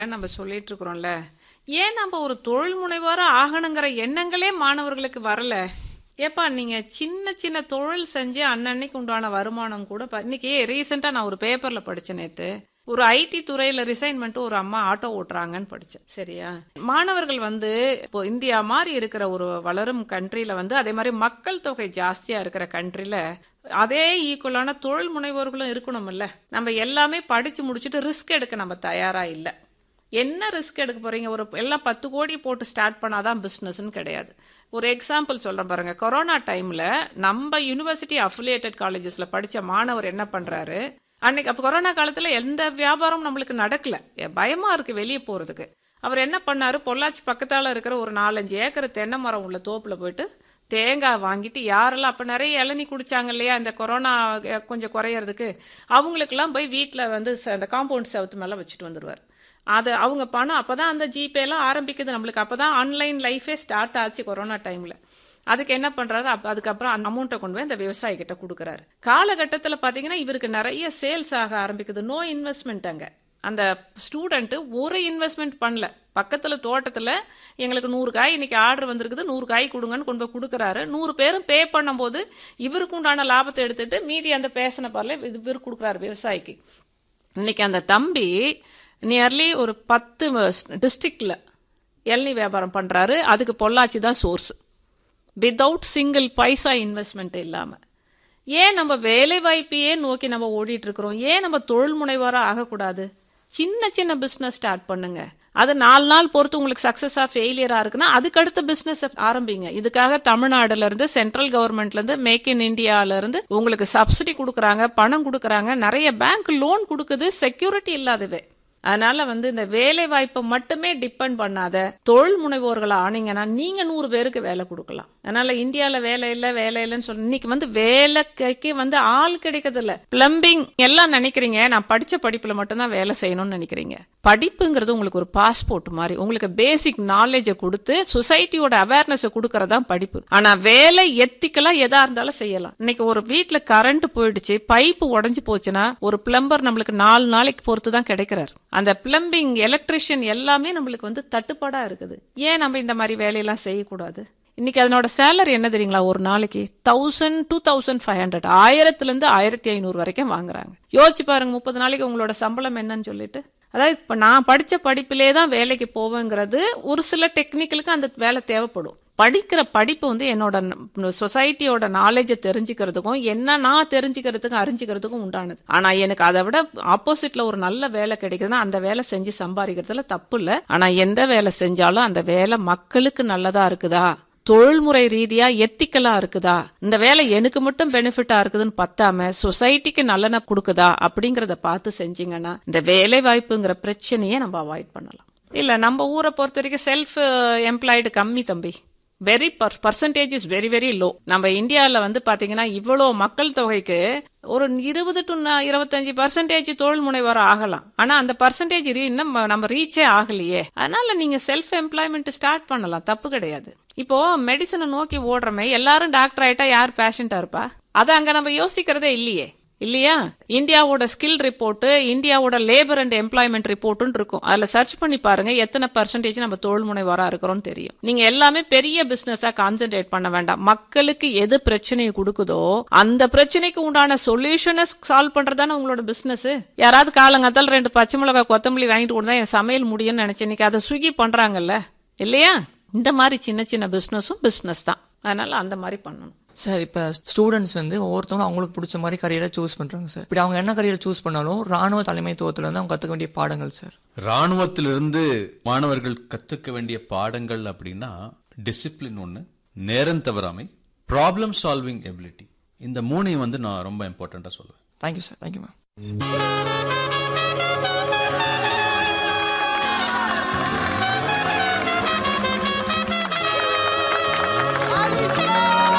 நம்ம சொல்லிட்டு இருக்கிறோம்ல ஏன் நம்ம ஒரு தொழில் முனைவோரா ஆகணுங்கிற எண்ணங்களே மாணவர்களுக்கு வரல ஏப்பா நீங்க சின்ன சின்ன தொழில் செஞ்சு அன்னன்னைக்கு உண்டான வருமானம் கூட ப- இன்னைக்கு ரீசெண்டா நான் ஒரு பேப்பர்ல படிச்சேன் நேத்து ஒரு ஐடி துறையில ரிசைன் பண்ணிட்டு ஒரு அம்மா ஆட்டோ ஓட்டுறாங்கன்னு படிச்சேன் சரியா மாணவர்கள் வந்து இப்போ இந்தியா மாதிரி இருக்கிற ஒரு வளரும் கண்ட்ரில வந்து அதே மாதிரி மக்கள் தொகை ஜாஸ்தியா இருக்கிற கண்ட்ரில அதே ஈக்குவலான தொழில் முனைவோர்களும் இருக்கணும்ல நம்ம எல்லாமே படிச்சு முடிச்சுட்டு ரிஸ்க் எடுக்க நம்ம தயாரா இல்ல என்ன ரிஸ்க் எடுக்க போறீங்க ஒரு எல்லாம் பத்து கோடி போட்டு ஸ்டார்ட் பண்ணாதான் பிசினஸ்னு கிடையாது ஒரு எக்ஸாம்பிள் சொல்றேன் பாருங்க கொரோனா டைம்ல நம்ம யூனிவர்சிட்டி அஃபிலியேட்டட் காலேஜஸ்ல படிச்ச மாணவர் என்ன பண்றாரு அன்னைக்கு அப்ப கொரோனா காலத்துல எந்த வியாபாரமும் நம்மளுக்கு நடக்கல எ, பயமா இருக்கு வெளியே போறதுக்கு அவர் என்ன பண்ணாரு பொள்ளாச்சி பக்கத்தால இருக்கிற ஒரு நாலஞ்சு ஏக்கர் தென்னை மரம் உள்ள தோப்புல போயிட்டு தேங்காய் வாங்கிட்டு யாரெல்லாம் அப்ப நிறைய இளநீ குடிச்சாங்க இல்லையா இந்த கொரோனா அஹ், கொஞ்சம் குறையறதுக்கு அவங்களுக்கெல்லாம் போய் வீட்டுல வந்து ச- அந்த காம்பவுண்ட் சவுத்து மேல வச்சுட்டு வந்துருவார் அது அவங்க பணம் அப்பதான் அந்த ஜிபே எல்லாம் ஆரம்பிக்குது நம்மளுக்கு அப்பதான் ஆன்லைன் லைஃபே ஸ்டார்ட் ஆச்சு கொரோனா டைம்ல அதுக்கு என்ன பண்றாரு அப்ப அதுக்கப்புறம் அந்த அமௌண்ட்டை கொண்டு போய் அந்த விவசாயி கிட்ட கொடுக்குறாரு காலகட்டத்துல பாத்தீங்கன்னா இவருக்கு நிறைய சேல்ஸ் ஆக ஆரம்பிக்குது நோ இன்வெஸ்ட்மெண்ட் அங்க அந்த ஸ்டூடெண்ட் ஒரு இன்வெஸ்ட்மெண்ட் பண்ணல பக்கத்துல தோட்டத்துல எங்களுக்கு நூறு காய் இன்னைக்கு ஆர்டர் வந்திருக்குது நூறு காய் கொடுங்கன்னு கொண்டு போய் கொடுக்குறாரு நூறு பேரும் பே பண்ணும்போது இவருக்கு உண்டான லாபத்தை எடுத்துட்டு மீதி அந்த பேசின பார்ல இது இவருக்கு கொடுக்குறாரு விவசாயிக்கு இன்னைக்கு அந்த தம்பி நியர்லி ஒரு பத்து டிஸ்ட்ரிக்ட்ல இளநீ வியாபாரம் பண்றாரு அதுக்கு பொள்ளாச்சி தான் source without single paisa investment இல்லாம ஏன் நம்ம வேலை வாய்ப்பையே நோக்கி நம்ம ஓடிட்டு இருக்கிறோம் ஏன் நம்ம தொழில் முனைவோரா ஆகக்கூடாது சின்ன சின்ன பிசினஸ் ஸ்டார்ட் பண்ணுங்க அது நாலு நாள் பொறுத்து உங்களுக்கு சக்சஸா ஃபெயிலியரா இருக்குன்னா அதுக்கு அடுத்த பிசினஸ் ஆரம்பிங்க இதுக்காக தமிழ்நாடுல இருந்து சென்ட்ரல் கவர்மெண்ட்ல இருந்து மேக் இன் இந்தியால இருந்து உங்களுக்கு சப்சிடி கொடுக்கறாங்க பணம் கொடுக்கறாங்க நிறைய பேங்க் லோன் கொடுக்குது செக்யூரிட்டி இல்லாதவே அதனால வந்து இந்த வேலை வாய்ப்பை மட்டுமே டிபெண்ட் பண்ணாத தொழில் முனைவோர்களா ஆனீங்கன்னா நீங்க நூறு பேருக்கு வேலை கொடுக்கலாம் அதனால இந்தியால வேலை இல்ல வேலை இல்லைன்னு சொல்லி இன்னைக்கு வந்து வேலைக்கு வந்து ஆள் கிடைக்கிறது இல்ல பிளம்பிங் எல்லாம் நினைக்கிறீங்க நான் படிச்ச படிப்புல மட்டும்தான் வேலை செய்யணும்னு நினைக்கிறீங்க படிப்புங்கிறது உங்களுக்கு ஒரு பாஸ்போர்ட் மாதிரி உங்களுக்கு பேசிக் நாலேஜை கொடுத்து சொசைட்டியோட அவேர்னஸ் கொடுக்கறதா படிப்பு ஆனா வேலை எத்திக்கலா எதா இருந்தாலும் செய்யலாம் இன்னைக்கு ஒரு வீட்ல கரண்ட் போயிடுச்சு பைப்பு உடைஞ்சு போச்சுன்னா ஒரு பிளம்பர் நம்மளுக்கு நாலு நாளைக்கு பொறுத்து தான் கிடைக்கிறார் அந்த பிளம்பிங் எலக்ட்ரிஷியன் எல்லாமே நம்மளுக்கு வந்து தட்டுப்பாடா இருக்குது ஏன் நம்ம இந்த மாதிரி வேலையெல்லாம் செய்யக்கூடாது இன்னைக்கு அதனோட சேலரி என்ன தெரியுங்களா ஒரு நாளைக்கு thousand two thousand five hundred ஆயிரத்துல இருந்து ஆயிரத்தி ஐநூறு வரைக்கும் வாங்குறாங்க யோசிச்சு பாருங்க முப்பது நாளைக்கு உங்களோட சம்பளம் என்னன்னு சொல்லிட்டு அதாவது இப்ப நான் படிச்ச படிப்பிலே தான் வேலைக்கு போவேங்கிறது ஒரு சில டெக்னிக்கலுக்கு அந்த வேலை தேவைப்படும் படிக்கிற படிப்பு வந்து என்னோட சொசைட்டியோட நாலேஜை தெரிஞ்சுக்கிறதுக்கும் என்ன நான் தெரிஞ்சுக்கிறதுக்கும் அறிஞ்சுக்கிறதுக்கும் உண்டானது ஆனா எனக்கு அதை விட ஆப்போசிட்ல ஒரு நல்ல வேலை கிடைக்குதுன்னா அந்த வேலை செஞ்சு சம்பாதிக்கிறதுல தப்பு இல்ல ஆனா எந்த வேலை செஞ்சாலும் அந்த வேலை மக்களுக்கு நல்லதா இருக்குதா தொழில்முறை ரீதியா எத்திக்கலா இருக்குதா இந்த வேலை எனக்கு மட்டும் பெனிஃபிட்டா இருக்குதுன்னு பத்தாம சொசைட்டிக்கு நல்லன கொடுக்குதா அப்படிங்கறத பார்த்து செஞ்சீங்கன்னா இந்த வேலை வாய்ப்புங்கிற பிரச்சனையே நம்ம அவாய்ட் பண்ணலாம் இல்ல நம்ம ஊரை பொறுத்த வரைக்கும் செல்ஃப் எம்ப்ளாய்டு கம்மி தம்பி very percentage is very very low நம்ம இந்தியால வந்து பாத்தீங்கன்னா இவ்வளோ மக்கள் தொகைக்கு ஒரு இருபது டு இருபத்தஞ்சு பர்சன்டேஜ் தொழில் முனைவர் ஆகலாம் ஆனா அந்த பர்சன்டேஜ் இன்னும் நம்ம ரீச்சே ஆகலையே அதனால நீங்க செல்ஃப் எம்ப்ளாய்மெண்ட் ஸ்டார்ட் பண்ணலாம் தப்பு கிடையாது இப்போ மெடிசனை நோக்கி ஓடுறமே எல்லாரும் டாக்டர் ஆயிட்டா யார் பேஷண்டா இருப்பா அதை அங்க நம்ம யோசிக்கிறதே இல்லையே இல்லையா இந்தியாவோட ஸ்கில் ரிப்போர்ட் இந்தியாவோட லேபர் அண்ட் எம்ப்ளாய்மெண்ட் ரிப்போர்ட்னு இருக்கும் அதுல சர்ச் பண்ணி பாருங்க எத்தனை பர்சன்டேஜ் நம்ம தொழில் முனைவரா இருக்கிறோம்னு தெரியும் நீங்க எல்லாமே பெரிய பிசினஸா கான்சென்ட்ரேட் பண்ண வேண்டாம் மக்களுக்கு எது பிரச்சனையை கொடுக்குதோ அந்த பிரச்சனைக்கு உண்டான சொல்யூஷனை சால்வ் பண்றதானே உங்களோட பிசினஸ் யாராவது காலங்காத்தால ரெண்டு பச்சை மிளகாய் கொத்தமல்லி வாங்கிட்டு கொடுத்தா என் சமையல் முடியும்னு நினைச்சேன் இன்னைக்கு அதை ஸ்விக்கி பண்றாங்கல்ல இல்லையா இந்த மாதிரி சின்ன சின்ன பிசினஸும் பிசினஸ் தான் அதனால அந்த மாதிரி பண்ணணும் சார் இப்போ ஸ்டூடெண்ட்ஸ் வந்து ஒவ்வொருத்தவங்களும் அவங்களுக்கு பிடிச்ச மாதிரி கரியரை சூஸ் பண்றாங்க சார் இப்படி அவங்க என்ன கரியரை சூஸ் பண்ணாலும் ராணுவ தலைமைத்துவத்துல இருந்து அவங்க கத்துக்க வேண்டிய பாடங்கள் சார் ராணுவத்திலிருந்து மாணவர்கள் கத்துக்க வேண்டிய பாடங்கள் அப்படின்னா டிசிப்ளின் ஒன்று நேரம் தவறாமை ப்ராப்ளம் சால்விங் எபிலிட்டி இந்த மூணையும் வந்து நான் ரொம்ப இம்பார்ட்டண்ட்டாக சொல்லுவேன் தேங்க்யூ சார் தேங்க்யூ மேம்